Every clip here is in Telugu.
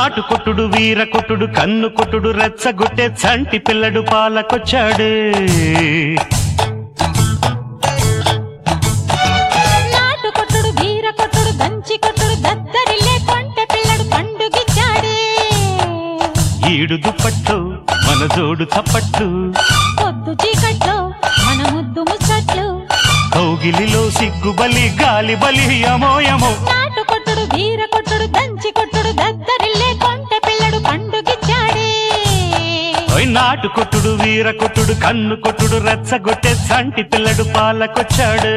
నాటు కొట్టుడు వీర కొట్టుడు కన్ను కొట్టుడు రెచ్చగొట్టే చంటి పిల్లడు పాలకొచ్చాడు నాటు కొట్టుడు వీర కొట్టుడు దంచి కొట్టుడు దద్దరిల్లే కొంటె పిల్లడు పండుగిచ్చాడే ఈడు దుప్పట్లు మన జోడు చప్పట్లు పొద్దు చీకట్లో మన ముద్దు ముచ్చట్లు కౌగిలిలో సిగ్గు బలి గాలి బలి అమోయమో నాటు కొట్టుడు వీర కొట్టుడు దంచి కొట్టుడు దద్దరిల్లే కొంటె పిల్లడు పండుగిచ్చాడే ఓయ్ నాటు కొట్టుడు వీర కొట్టుడు కన్ను కొట్టుడు రెచ్చగొట్టే చంటి పిల్లడు పాలకొచ్చాడు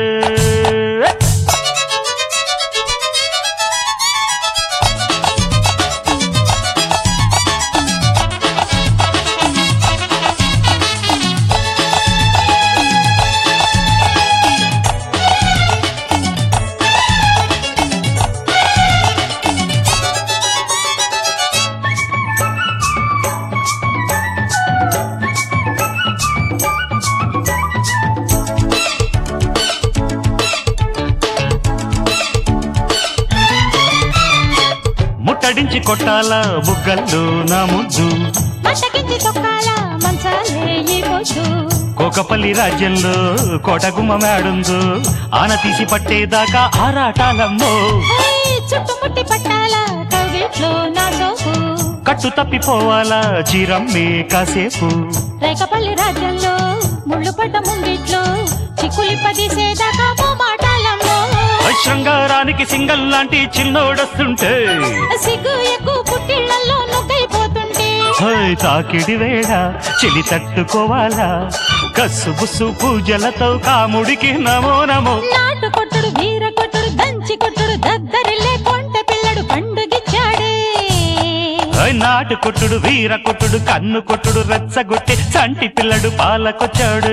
ముట్టడించి కొట్టాల బుగ్గల్లో నా ముద్దు మట్టకించి తొక్కాల మంచాలే ఈ పొద్దు కోకపల్లి రాజ్యంలో కోటగుమ్మ మేడుందో ఆన తీసి పట్టేదాకా ఆరాటాలమ్మో ఏయ్, చుట్టుముట్టి పట్టాల కౌగిట్లో నా సోపు కట్టు తప్పిపోవాలా చీరమ్మే కాసేపు రేకపల్లి రాజ్యంలో ముళ్ళు పడ్డ ముంగిట్లో చిక్కులి పదిసేదాకా మాటాలమ్మో ఓయ్ శృంగారానికి సింగల్ లాంటి చిన్నోడొస్తుంటే సిగ్గు ఎక్కువ పుట్టిళ్లలో నొక్కైపోతుంటే ఓయ్ తాకిడి వేళ చెలి తట్టుకోవాలా కస్సు బుస్సు పూజలతో కాముడికి నమో నమో నాటు కొట్టుడు వీర కొట్టుడు దంచి కొట్టుడు దద్దరిల్లే కొంట పిల్లడు పండుగిచ్చాడే ఓయ్ నాటు కొట్టుడు వీర కొట్టుడు కన్ను కొట్టుడు రెచ్చగొట్టి చంటి పిల్లడు పాలకొచ్చాడు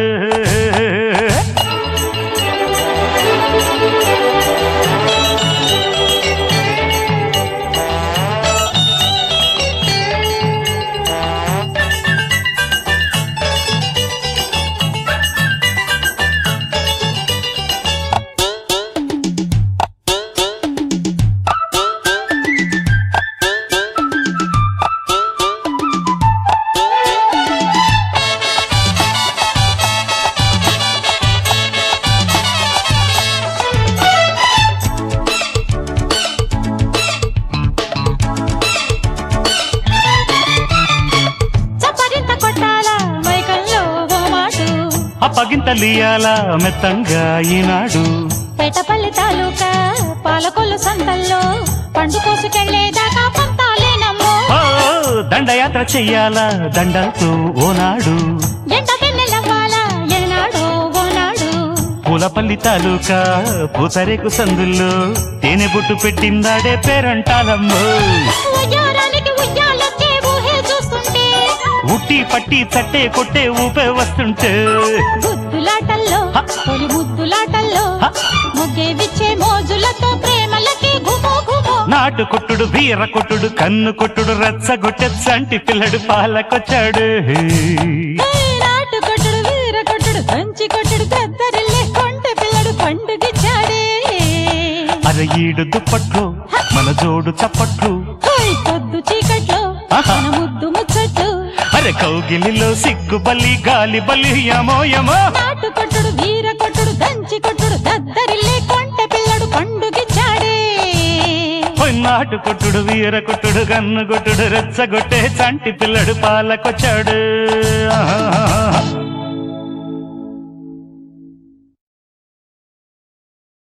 చప్పరింత కొట్టాల మైకల్లో ఓ మాటు అప్పగింతలియాల మెత్తంగా ఈనాడు పేటపల్లి తాలూకా పాలకొల్లు సంతల్లో పండు కోసుకెళ్లేదాకా పంతాలేనమ్మో ఓ దండయాత్ర చెయ్యాలా దండలతో ఓనాడు ఎండ వెన్నెలవ్వాలా ఏనాడో ఓనాడు పూలపల్లి తాలూకా పూతరేకు సందుల్లో తేనె బొట్టు పెట్టిందాడే పేరంటాలమ్మో ఉయ్యారానికి ఉయ్యాలొచ్చే ఊహే చూస్తుంటే ఉట్టి పట్టి చట్టే కొట్టే ఊపే వస్తుంటే గుద్దులాటల్లో హ. తొలి ముద్దులాటల్లో హ. మొగ్గే విచ్చే మోజులతో ప్రేమలకి గుమో గుమో నాటు కొట్టుడు వీర కొట్టుడు కన్ను కొట్టుడు రెచ్చగొట్టె చంటి పిల్లడు పాలకొచ్చాడు ఏయ్ నాటు కొట్టుడు వీర కొట్టుడు కంచి కొట్టుడు కద్దరిల్లే కొంటె పిల్లడు పండుగిచ్చాడే అర ఈడు దుప్పట్లు మన జోడు చప్పట్లు హోయ్ పొద్దు చీకట్లో ఆహా. మన ముద్దు ముచ్చట్లు అరే కౌగిలిలో సిగ్గు బలి గాలి బలి యమో యమో నాటు కొట్టుడు వీర కొట్టుడు దంచి కొట్టుడు దద్దరిల్లే కొంటె పిల్లడు పండుగిచ్చాడే ఓయ్ నాటు కొట్టుడు వీర కొట్టుడు కన్ను కొట్టుడు రెచ్చగొట్టే చంటి పిల్లడు పాలకొచ్చాడు ఆహా